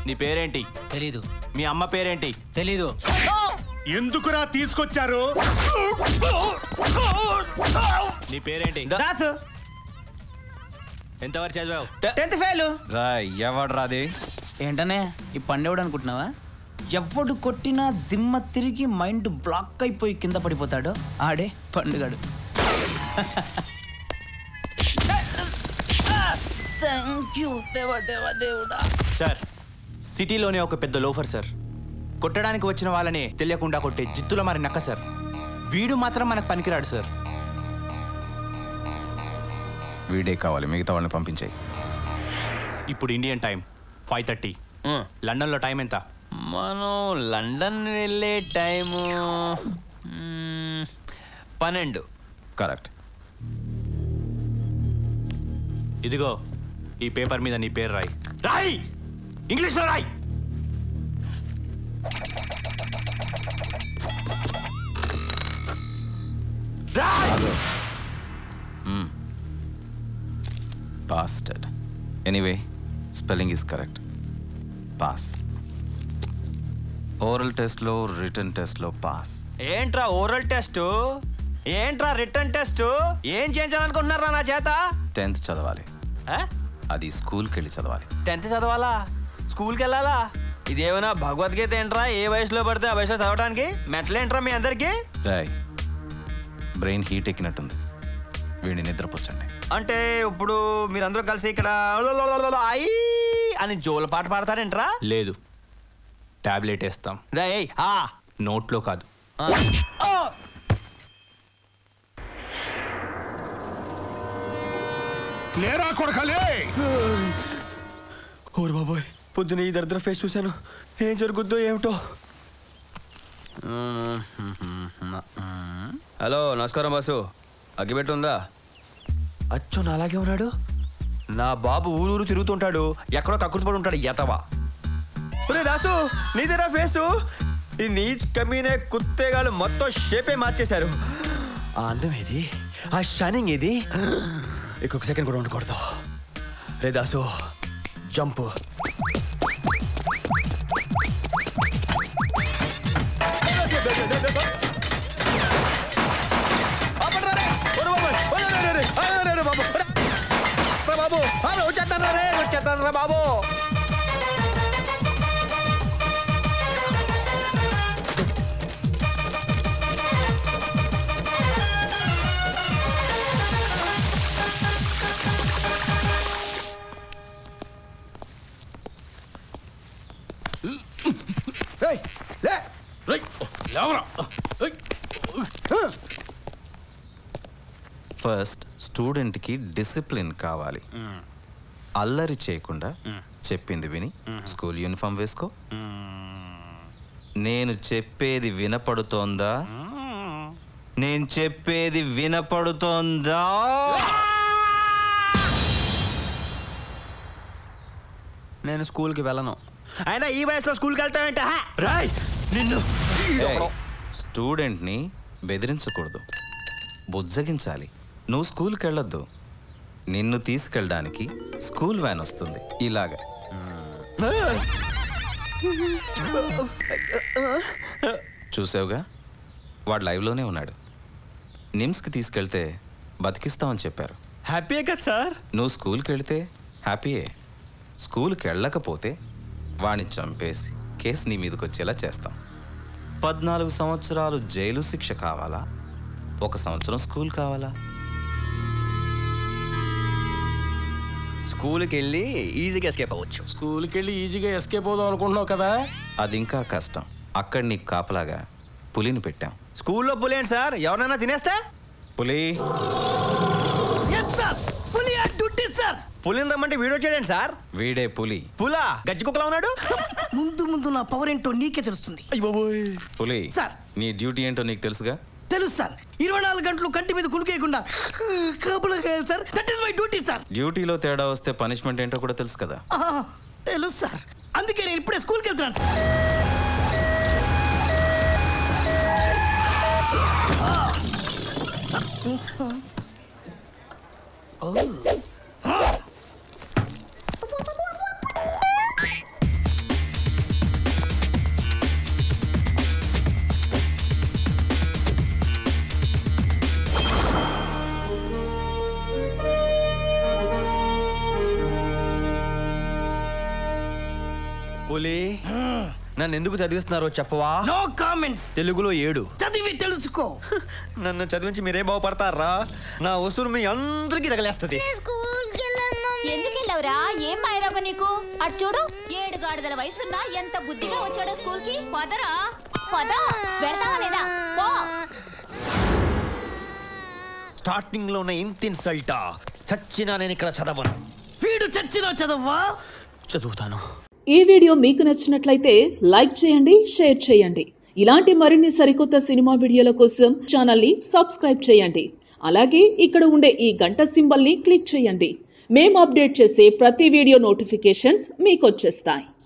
నీ పేరేంటి తెలీదు మీ అమ్మ పేరేంటి తెలీదు ఎందుకురా తీసుకొచ్చారు నీ పేరేంటి దాసు ఎంతవరకు చదివావు టెన్త్ ఫెయిల్ రా ఎవడు రాది ఏంటనే ఈ పండేవాడు అనుకుంటున్నావా ఎవడు కొట్టినా దిమ్మ తిరిగి మైండ్ బ్లాక్ అయిపోయి కింద పడిపోతాడో ఆడే పండుగాడు థ్యాంక్ యూ దేవా దేవా దేవుడా సార్ సిటీలోనే ఒక పెద్ద లోఫర్ సార్ కొట్టడానికి వచ్చిన వాళ్ళని తెలియకుండా కొట్టే జిత్తుల మరి నక్క సార్ వీడు మాత్రం మనకు పనికిరాడు సార్ వీడే కావాలి మిగతా వాళ్ళని పంపించాయి ఇప్పుడు ఇండియన్ టైం ఫైవ్ థర్టీ లండన్లో టైం ఎంత మనం లండన్ వెళ్ళే టైము మ్మ్, పన్నెండు కరెక్ట్ ఇదిగో ఈ పేపర్ మీద నీ పేరు రాయి రాయి ఇంగ్లీష్లో రాయి రాయ్ pasted anyway spelling is correct pass oral టెస్ట్లో రిటర్న్ టెస్ట్లో పాస్ ఏంట్రా ఓరల్ టెస్ట్ ఏంట్రా రిటర్న్ టెస్ట్ ఏం చేయించాలనుకుంటున్నారా నా చేత టెన్త్ చదవాలి అది స్కూల్కి వెళ్ళి చదవాలి టెన్త్ చదవాలా స్కూల్కి వెళ్ళాలా ఇదేమైనా భగవద్గీత ఏంట్రా ఏ వయసులో పడితే ఆ వయసులో చదవడానికి మెట్లేంట్రా మీ అందరికీ రాయ్ బ్రెయిన్ హీట్ ఎక్కినట్టుంది వీడిని నిద్రపుచ్చండి అంటే ఇప్పుడు మీరందరూ కలిసి ఇక్కడ ఐ అని జోల పాట పాడతారేంట్రా లేదు టాబ్లెట్ వేస్తాం దా ఏయ్, ఆ నోట్లో కాదు ఆ. లేరా కొడకలే ఓరు బాబోయ్ పొద్దున ఈ దరిద్ర ఫేస్ చూశాను ఏం జరుగుద్దో ఏమిటో హలో నమస్కారం బాసు అగ్గిపెట్టి ఉందా అచ్చో నా అలాగే ఉన్నాడు నా బాబు ఊరూరు తిరుగుతుంటాడు ఎక్కడో కక్కుర్తి పడి ఉంటాడు ఎతవా ఒరే దాసు నీదేనా ఫేసు ఈ నీచ్ కమీనే కుత్తేగాళ్ళు మొత్తం షేపే మార్చేశారు ఆ అందం ఏది ఆ షైనింగ్ ఏది ఇంకొక సెకండ్ కూడా ఉండకూడదు రే దాసు జంప్ బాబు వచ్చేస్తాను రే వచ్చేస్తాను రా బాబు ఫస్ట్ స్టూడెంట్కి డిసిప్లిన్ కావాలి అల్లరి చేయకుండా చెప్పింది విని స్కూల్ యూనిఫామ్ వేసుకో నేను చెప్పేది వినపడుతోందా నేను చెప్పేది వినపడుతోందా నేను స్కూల్కి వెళ్ళను అయినా ఈ వయసులో స్కూల్కి వెళ్తామంటే రాయ్ నిన్ను స్టూడెంట్ని బెదిరించకూడదు బుజ్జగించాలి నువ్వు స్కూల్కి వెళ్ళొద్దు నిన్ను తీసుకెళ్ళడానికి స్కూల్ వ్యాన్ వస్తుంది ఇలాగా చూసావుగా వాడు లైవ్లోనే ఉన్నాడు నిమ్స్కి తీసుకెళ్తే బతికిస్తామని చెప్పారు హ్యాపీయే కదా సార్ నువ్వు స్కూల్కి వెళితే హ్యాపీయే స్కూల్కి వెళ్ళకపోతే వాణ్ణి చంపేసి కేసు నీ మీదకి వచ్చేలా చేస్తాం పద్నాలుగు సంవత్సరాలు జైలు శిక్ష కావాలా ఒక సంవత్సరం స్కూల్ కావాలా స్కూల్కి వెళ్ళి ఈజీగా ఎస్కేప్ అవ్వచ్చు స్కూల్కి వెళ్ళి ఈజీగా ఎస్కేప్ అవుదాం అనుకుంటున్నావు కదా అది ఇంకా కష్టం అక్కడ నీకు కాపలాగా పులిని పెట్టాం స్కూల్లో పులేండి సార్ ఎవరైనా తినేస్తే పులి పులిని రమ్మంటే వీడియో చేయండి సార్ వీడే పులి పులా గజ్జి కుక్కలా ఉన్నాడు ముందు ముందు నా పవర్ ఏంటో నీకే తెలుస్తుంది పులి సార్. నీ డ్యూటీ ఏంటో నీకు తెలుసుగా తెలుసు సార్ ఇరవై నాలుగు గంటలు కంటి మీద కునుకేయకుండా కాపులా కాయాలి sir that is my duty sir డ్యూటీలో తేడా వస్తే పనిష్మెంట్ ఏంటో కూడా తెలుసు కదా ఆ, తెలుసు సార్ అందుకే నేను ఇప్పుడే స్కూల్కి వెళ్తున్నాను సార్ నన్ను ఎందుకు చదివిస్తున్నారో చెప్పవా నో కామెంట్స్ తెలుగులో ఏడు చదివి తెలుసుకో నన్ను చదివించి మీరే బాగుపడతారా నా ఉసురు మీ అందరికీ తగలేస్తుంది ఎందుకు వెళ్ళావురా ఏం మాయరోగ నీకు అటు చూడు ఏడు గాడిదల వయసున్నా ఎంత బుద్ధిగా వచ్చాడో స్కూల్ కి పదరా పద వెళ్తావా లేదా పో స్టార్టింగ్ లో ఉన్న ఇంత ఇన్సల్టా చచ్చినా నేను ఇక్కడ చదవను వీడు చచ్చినా చదవ్వా చదువుతాను ఈ వీడియో మీకు నచ్చినట్లయితే లైక్ చేయండి షేర్ చేయండి ఇలాంటి మరిన్ని సరికొత్త సినిమా వీడియోల కోసం ఛానల్ని సబ్స్క్రైబ్ చేయండి అలాగే ఇక్కడ ఉండే ఈ గంట సింబల్ని క్లిక్ చేయండి మేము అప్డేట్ చేసే ప్రతి వీడియో నోటిఫికేషన్స్ మీకు వచ్చేస్తాయి